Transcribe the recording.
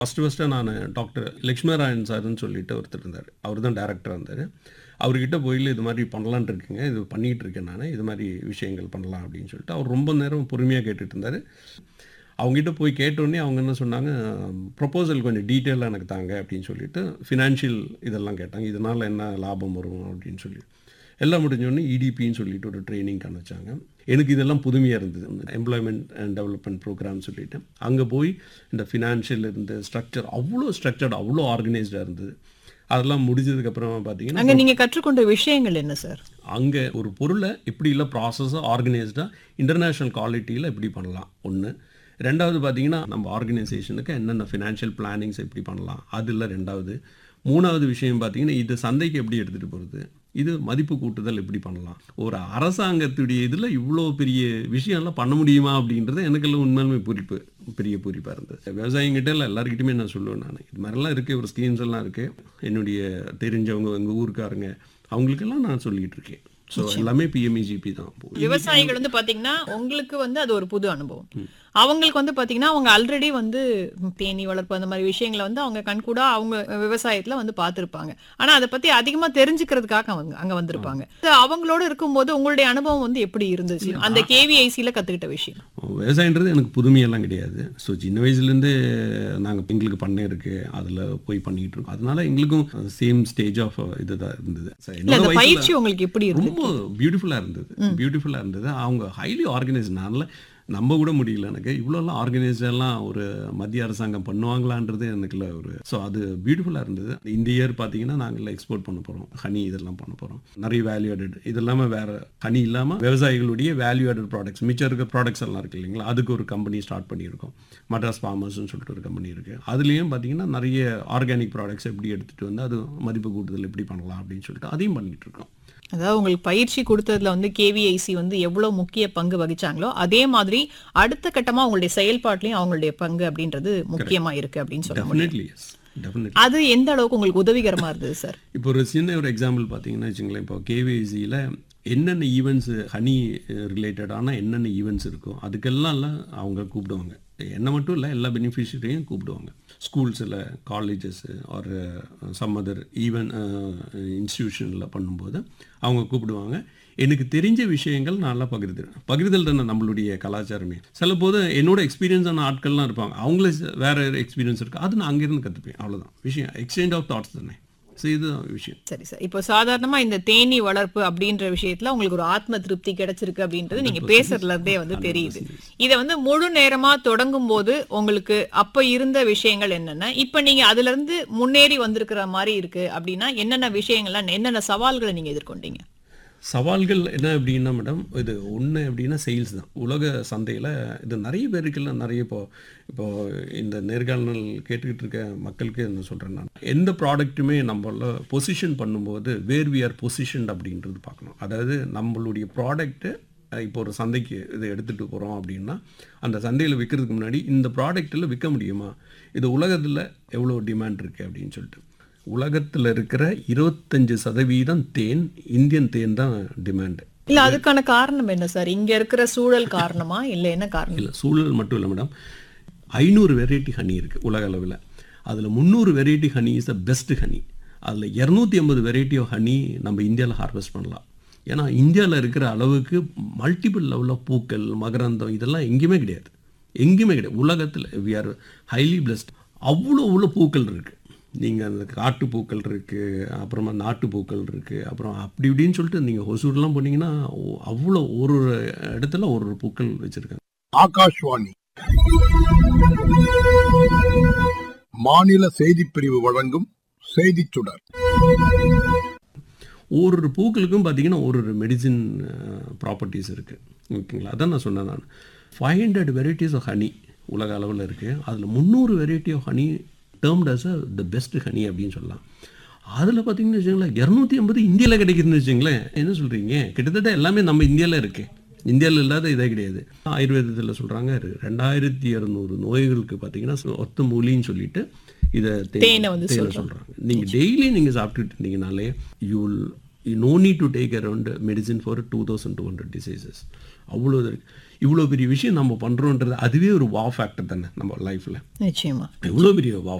first first நான் doctor Lakshmarayan சார்னு சொல்லிட்டு ஒருத்தர் இருந்தார் அவர் தான் டேரக்டராக இருந்தார் அவர்கிட்ட போயில் இது மாதிரி பண்ணலான் இருக்குங்க இது பண்ணிகிட்டு இருக்கேன் நான் இது மாதிரி விஷயங்கள் பண்ணலாம் அப்படின்னு சொல்லிட்டு அவர் ரொம்ப நேரம் பொறுமையாக கேட்டுட்டு இருந்தார் அவங்ககிட்ட போய் கேட்டோடனே அவங்க என்ன சொன்னாங்க ப்ரொப்போசல் கொஞ்சம் டீட்டெயிலாக எனக்கு தாங்க அப்படின்னு சொல்லிட்டு ஃபினான்ஷியல் இதெல்லாம் கேட்டாங்க இதனால் என்ன லாபம் வரும் அப்படின்னு சொல்லி எல்லாம் முடிஞ்சோடனே இடிபின்னு சொல்லிட்டு ஒரு ட்ரைனிங் அனுப்பிச்சாங்க எனக்கு இதெல்லாம் புதுமையாக இருந்தது எம்ப்ளாய்மெண்ட் அண்ட் டெவலப்மெண்ட் ப்ரோக்ராம் சொல்லிட்டு அங்கே போய் இந்த ஃபினான்ஷியல் இருந்த ஸ்ட்ரக்சர் அவ்வளோ ஸ்ட்ரக்சர்டு அவ்வளோ ஆர்கனைஸ்டாக இருந்தது அதெல்லாம் முடிஞ்சதுக்கப்புறமா பார்த்தீங்கன்னா அங்க நீங்க கற்றுக்கொண்ட விஷயங்கள் என்ன சார் அங்கே ஒரு பொருளை இப்படி இல்லை ப்ராசஸாக ஆர்கனைஸ்டாக இன்டர்நேஷ்னல் குவாலிட்டியில் எப்படி பண்ணலாம் ஒன்று ரெண்டாவது பார்த்தீங்கன்னா நம்ம ஆர்கனைசேஷனுக்கு என்னென்ன ஃபினான்ஷியல் பிளானிங்ஸ் எப்படி பண்ணலாம் அதில் ரெண்டாவது மூணாவது விஷயம் பார்த்தீங்கன்னா இது சந்தைக்கு எப்படி எடுத்துகிட்டு போகிறது இது மதிப்பு கூட்டுதல் எப்படி பண்ணலாம் ஒரு அரசாங்கத்துடைய இதில் இவ்வளோ பெரிய விஷயம்லாம் பண்ண முடியுமா அப்படின்றது எனக்கெல்லாம் உண்மையுமே பூரிப்பு பெரிய பூரிப்பாக இருந்தது விவசாயிங்கிட்ட இல்லை எல்லாருக்கிட்டையுமே நான் சொல்லுவேன் நான் இது மாதிரிலாம் இருக்குது ஒரு ஸ்கீம்ஸ் எல்லாம் இருக்குது என்னுடைய தெரிஞ்சவங்க எங்கள் ஊருக்காரங்க அவங்களுக்கெல்லாம் நான் சொல்லிகிட்டு இருக்கேன் ஸோ எல்லாமே பிஎம்இஜிபி தான் விவசாயிகள் வந்து பாத்தீங்கன்னா உங்களுக்கு வந்து அது ஒரு புது அனுபவம் அவங்களுக்கு வந்து பாத்தீங்கன்னா அவங்க ஆல்ரெடி வந்து தேனீ வளர்ப்பு அந்த மாதிரி விஷயங்களை வந்து அவங்க கண்கூடா அவங்க விவசாயத்துல வந்து பார்த்திருப்பாங்க ஆனா அதை பத்தி அதிகமா தெரிஞ்சுக்கிறதுக்காக அவங்க அங்க வந்திருப்பாங்க இது அவங்களோட இருக்கும்போது உங்களுடைய அனுபவம் வந்து எப்படி இருந்துச்சு அந்த கேவிஐசில கத்துக்கிட்ட விஷயம் விவசாயன்றது எனக்கு புதுமையெல்லாம் கிடையாது ஸோ சின்ன வயசுலேருந்து நாங்கள் எங்களுக்கு பண்ணை இருக்குது அதில் போய் பண்ணிக்கிட்டு இருக்கோம் அதனால எங்களுக்கும் சேம் ஸ்டேஜ் ஆஃப் இதுதான் இருந்தது So, இல்ல என்னோட அந்த வயசுல பயிற்சி உங்களுக்கு எப்படி இருந்தது ரொம்ப பியூட்டிஃபுல்லாக இருந்தது பியூட்டிஃபுல்லாக இருந்தது அவங்க ஹைலி ஆர்கனைஸ் நான்ல நம்ப கூட முடியல எனக்கு இவ்வளோலாம் ஆர்கனைஸ்டெல்லாம் ஒரு மத்திய அரசாங்கம் பண்ணுவாங்களான்றது எனக்குள்ள ஒரு ஸோ அது பியூட்டிஃபுல்லாக இருந்தது இந்த இயர் பார்த்தீங்கன்னா நாங்கள் எக்ஸ்போர்ட் பண்ண போகிறோம் ஹனி இதெல்லாம் பண்ண போகிறோம் நிறைய வேல்யூ ஆடட் இது இல்லாமல் வேறு ஹனி இல்லாமல் விவசாயிகளுடைய வேல்யூ ஆடட் ப்ராடக்ட்ஸ் மிச்சம் இருக்க ப்ராடக்ட்ஸ் எல்லாம் இருக்கு இல்லைங்களா அதுக்கு ஒரு கம்பெனி ஸ்டார்ட் பண்ணியிருக்கோம் மட்ராஸ் ஃபார்மர்ஸ்னு சொல்லிட்டு ஒரு கம்பெனி இருக்குது அதுலேயும் பார்த்தீங்கன்னா நிறைய ஆர்கானிக் ப்ராடக்ட்ஸ் எப்படி எடுத்துகிட்டு வந்து அது மதிப்பு கூட்டுதல் எப்படி பண்ணலாம் அப்படின்னு சொல்லிட்டு அதையும் பண்ணிகிட்டு இருக்கோம் அதாவது உங்களுக்கு பயிற்சி கொடுத்ததுல வந்து கேவிஐசி வந்து எவ்வளவு முக்கிய பங்கு வகிச்சாங்களோ அதே மாதிரி அடுத்த கட்டமா உங்களுடைய செயல்பாட்டிலையும் அவங்களுடைய பங்கு அப்படின்றது முக்கியமா இருக்கு அப்படின்னு சொல்ல முடியும் டெஃபினெட்லி எஸ் டெஃபினெட்லி அது எந்த அளவுக்கு உங்களுக்கு உதவிகரமா இருந்தது சார் இப்போ ஒரு சின்ன ஒரு எக்ஸாம்பிள் பார்த்தீங்கன்னா வச்சுங்களேன் இப்போ கேவிசியில் என்னென்ன ஈவெண்ட்ஸ் ஹனி ரிலேட்டடான என்னென்ன ஈவெண்ட்ஸ் இருக்கோ அதுக்கெல்லாம் அவங்க கூப்பிடுவாங்க என்ன மட்டும் இல்லை எல்லா பெனிஃபிஷரியும் கூப்பிடுவாங்க ஸ்கூல்ஸில் காலேஜஸ் ஒரு சம் அதர் ஈவன் இன்ஸ்டிடியூஷனில் பண்ணும்போது அவங்க கூப்பிடுவாங்க எனக்கு தெரிஞ்ச விஷயங்கள் நல்லா பகிர்ந்துருவேன் பகிர்தல் தானே நம்மளுடைய கலாச்சாரமே சில போது என்னோட எக்ஸ்பீரியன்ஸான ஆட்கள்லாம் இருப்பாங்க அவங்கள வேற எக்ஸ்பீரியன்ஸ் இருக்குது அது நான் அங்கேருந்து கற்றுப்பேன் அவ்வளோதான் விஷயம் எக்ஸ்சேஞ்ச் ஆஃப் தாட்ஸ் தானே ஸோ இதுதான் விஷயம் சரி சார் இப்போ சாதாரணமா இந்த தேனீ வளர்ப்பு அப்படின்ற விஷயத்துல உங்களுக்கு ஒரு ஆத்ம திருப்தி கிடைச்சிருக்கு அப்படின்றது நீங்க பேசுறதுல இருந்தே வந்து தெரியுது இத வந்து முழு நேரமா தொடங்கும் போது உங்களுக்கு அப்ப இருந்த விஷயங்கள் என்னென்ன இப்ப நீங்க அதுல இருந்து முன்னேறி வந்திருக்கிற மாதிரி இருக்கு அப்படின்னா என்னென்ன விஷயங்கள்லாம் என்னென்ன சவால்களை நீங்க எதிர்கொண்டீங்க சவால்கள் என்ன அப்படின்னா மேடம் இது ஒன்று அப்படின்னா சேல்ஸ் தான் உலக சந்தையில் இது நிறைய பேருக்குலாம் நிறைய இப்போ இப்போ இந்த நேர்காணல் கேட்டுக்கிட்டு இருக்க மக்களுக்கு என்ன சொல்கிறேன் நான் எந்த ப்ராடக்ட்டுமே நம்மள பொசிஷன் பண்ணும்போது வேர் வி ஆர் பொசிஷன்ட் அப்படின்றது பார்க்கணும் அதாவது நம்மளுடைய ப்ராடக்ட்டு இப்போ ஒரு சந்தைக்கு இதை எடுத்துகிட்டு போகிறோம் அப்படின்னா அந்த சந்தையில் விற்கிறதுக்கு முன்னாடி இந்த ப்ராடக்ட்டில் விற்க முடியுமா இது உலகத்தில் எவ்வளோ டிமாண்ட் இருக்குது அப்படின்னு சொல்லிட்டு உலகத்தில் இருக்கிற இருபத்தஞ்சு சதவீதம் தேன் இந்தியன் தேன் தான் டிமாண்டு இல்ல அதுக்கான காரணம் என்ன சார் இங்க இருக்கிற சூழல் காரணமா இல்ல என்ன காரணம் இல்லை சூழல் மட்டும் இல்லை மேடம் ஐநூறு வெரைட்டி ஹனி இருக்குது உலக அளவில் அதில் முந்நூறு variety honey is the best honey அதில் இரநூத்தி ஐம்பது வெரைட்டி ஆஃப் ஹனி நம்ம இந்தியாவில் ஹார்வெஸ்ட் பண்ணலாம் ஏன்னா இந்தியாவில் இருக்கிற அளவுக்கு மல்டிபிள் லெவலில் பூக்கள் மகரந்தம் இதெல்லாம் எங்கேயுமே கிடையாது எங்கேயுமே கிடையாது உலகத்தில் வி ஆர் ஹைலி பிளஸ்ட் அவ்வளோ அவ்வளோ பூக்கள் இருக்குது நீங்கள் அந்த காட்டு பூக்கள் இருக்குது அப்புறமா நாட்டு பூக்கள் இருக்குது அப்புறம் அப்படி இப்படின்னு சொல்லிட்டு நீங்கள் ஒசூர்லாம் போனீங்கன்னா ஒ- அவ்வளோ ஒரு ஒரு இடத்துல ஒரு ஒரு பூக்கள் வச்சுருக்காங்க ஆகாஷ்வாணி மாநில செய்திப் பிரிவு வழங்கும் செய்திச் சுடர் ஒரு ஒரு பூக்களுக்கும் பார்த்தீங்கன்னா ஒரு ஒரு மெடிசின் ப்ராப்பர்ட்டிஸ் இருக்குது ஓகேங்களா அதான் நான் சொன்னேன் நான் five hundred varieties of honey உலக அளவில் இருக்குது அதில் முந்நூறு variety of honey termed as the best honey அப்படின்னு சொல்லலாம் அதில் பார்த்தீங்கன்னு வச்சுங்களேன் இரநூத்தி ஐம்பது இந்தியாவில் கிடைக்குதுன்னு வச்சுங்களேன் என்ன சொல்கிறீங்க கிட்டத்தட்ட எல்லாமே நம்ம இந்தியாவில் இருக்குது இந்தியாவில் இல்லாத இதே கிடையாது ஆயுர்வேதத்தில் சொல்கிறாங்க ரெண்டாயிரத்தி இரநூறு நோய்களுக்கு பார்த்தீங்கன்னா ஒத்த மூலின்னு சொல்லிட்டு இதை தேனை வந்து தேனை சொல்கிறாங்க நீங்கள் டெய்லி நீங்கள் சாப்பிட்டுட்டு இருந்தீங்கனாலே you will you no need to take around medicine for two thousand two hundred diseases அவ்வளோ இருக்கு இவ்வளோ பெரிய விஷயம் நம்ம பண்ணுறோன்றது அதுவே ஒரு வா ஃபேக்டர் தானே நம்ம லைஃப்பில் நிச்சயமா எவ்வளோ பெரிய வா